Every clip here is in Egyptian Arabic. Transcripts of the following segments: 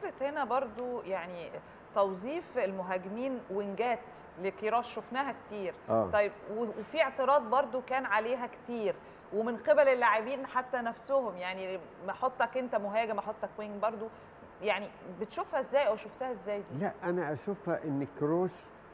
فكره هنا برضو يعني توظيف المهاجمين وينجات لكيراش شفناها كتير آه. طيب و- وفي اعتراض برضو كان عليها كتير ومن قبل اللاعبين حتى نفسهم يعني ما احطك انت مهاجم احطك وينج برضو يعني بتشوفها ازاي او شفتها ازاي دي لا انا اشوفها ان كروش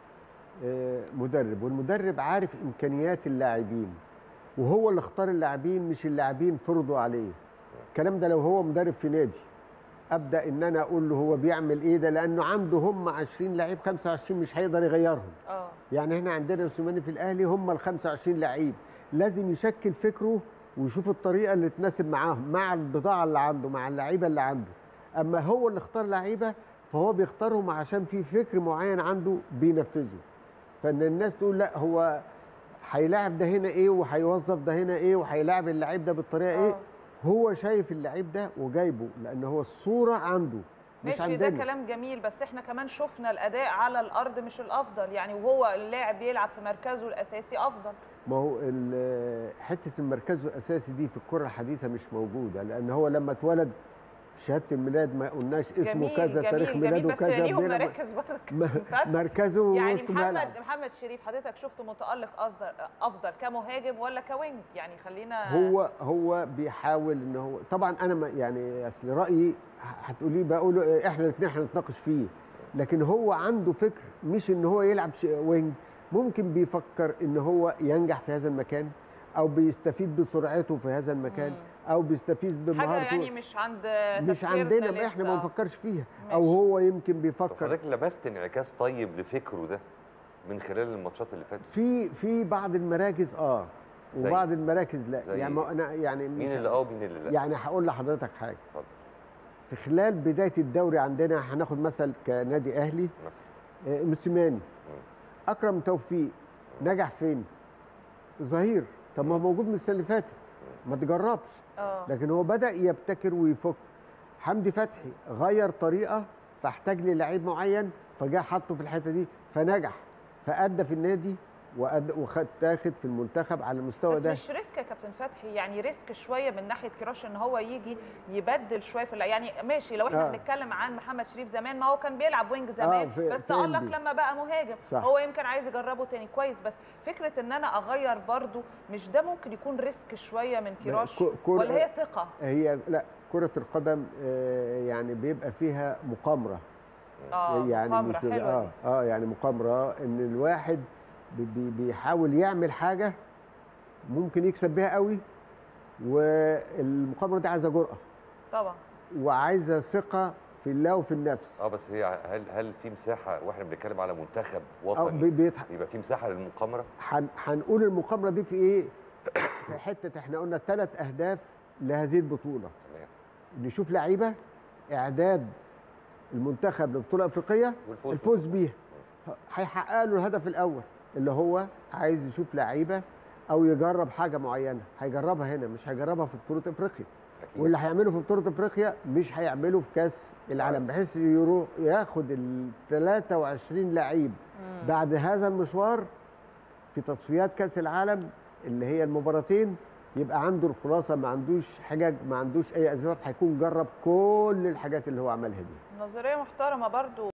آه، مدرب والمدرب عارف امكانيات اللاعبين وهو اللي اختار اللاعبين مش اللاعبين فرضوا عليه الكلام ده لو هو مدرب في نادي ابدا ان انا اقول له هو بيعمل ايه ده لانه عنده هم 20 لعيب 25 مش هيقدر يغيرهم اه يعني احنا عندنا موسيماني في الاهلي هم ال 25 لعيب لازم يشكل فكره ويشوف الطريقه اللي تناسب معاهم مع البضاعه اللي عنده مع اللعيبه اللي عنده اما هو اللي اختار لعيبه فهو بيختارهم عشان في فكر معين عنده بينفذه فان الناس تقول لا هو هيلاعب ده هنا ايه وهيوظف ده هنا ايه وهيلاعب اللعيب ده بالطريقه ايه آه. هو شايف اللعيب ده وجايبه لان هو الصوره عنده مش ماشي ده عندنا كلام جميل بس احنا كمان شفنا الاداء على الارض مش الافضل يعني وهو اللاعب بيلعب في مركزه الاساسي افضل ما هو ال- حته المركز الاساسي دي في الكره الحديثه مش موجوده لان هو لما اتولد في شهاده الميلاد ما قلناش اسمه جميل كذا جميل تاريخ جميل ميلاده بس كذا ليهم بيلعب- مراكز برضه م- فتح. مركزه يعني وسط ملعب محمد محمد شريف حضرتك شفته متالق افضل افضل كمهاجم ولا كوينج يعني خلينا هو هو بيحاول ان هو طبعا انا ما يعني اصل رايي هتقولي بقوله إيه، احنا الاثنين هنتناقش فيه لكن هو عنده فكر مش ان هو يلعب ش- وينج ممكن بيفكر ان هو ينجح في هذا المكان او بيستفيد بسرعته في هذا المكان مم. او بيستفيد حاجه بمهارته يعني مش عند مش تفكيرنا عندنا ما لسه. احنا ما بنفكرش فيها ماشي. او هو يمكن طب بيفكر حضرتك لمست انعكاس طيب لفكره ده من خلال الماتشات اللي فاتت في في بعض المراكز اه زي؟ وبعض المراكز لا زي يعني ما انا يعني مين مش- اللي اه ومين اللي لا يعني هقول لحضرتك حاجه اتفضل في خلال بدايه الدوري عندنا هناخد مثل كنادي اهلي مثلا آه، موسيماني اكرم توفيق نجح فين ظهير طب ما هو موجود من السنه اللي فاتت ما تجربش اه لكن هو بدا يبتكر ويفك حمدي فتحي غير طريقه فاحتاج للعيب معين فجاء حطه في الحته دي فنجح فادى في النادي وأد- وخد تاخد في المنتخب على المستوى بس ده مش ريسك يا كابتن فتحي يعني ريسك شويه من ناحيه كراش ان هو يجي يبدل شويه في اللعب. يعني ماشي لو احنا آه. بنتكلم عن محمد شريف زمان ما هو كان بيلعب وينج زمان في- بس في تالق NBA. لما بقى مهاجم صح. هو يمكن عايز يجربه تاني كويس بس فكره ان انا اغير برضو مش ده ممكن يكون ريسك شويه من كراش كو- كرة- ولا هي ثقه هي لا كرة القدم آه، يعني بيبقى فيها مقامرة اه يعني مغامرة مش بيبقى- حلوة اه دي. اه يعني مقامرة ان الواحد بي- بي- بيحاول يعمل حاجة ممكن يكسب بيها قوي والمقامرة دي عايزة جرأة طبعا وعايزة ثقة في الله وفي النفس اه بس هي هل هل في مساحه واحنا بنتكلم على منتخب أو وطني بي- بيتح- يبقى في مساحه للمقامره هن- هنقول المقامرة دي في ايه؟ في حتة احنا قلنا ثلاث اهداف لهذه البطولة تمام نشوف لعيبة اعداد المنتخب لبطولة افريقية والفوز الفوز بيها هيحقق له الهدف الاول اللي هو عايز يشوف لعيبه او يجرب حاجه معينه هيجربها هنا مش هيجربها في بطوله افريقيا أكيد. واللي هيعمله في بطوله افريقيا مش هيعمله في كاس العالم بحيث يروح ياخد ال 23 لعيب مم. بعد هذا المشوار في تصفيات كاس العالم اللي هي المباراتين يبقى عنده الخلاصه ما عندوش حجج ما عندوش اي اسباب هيكون جرب كل الحاجات اللي هو عملها دي نظريه محترمه برضو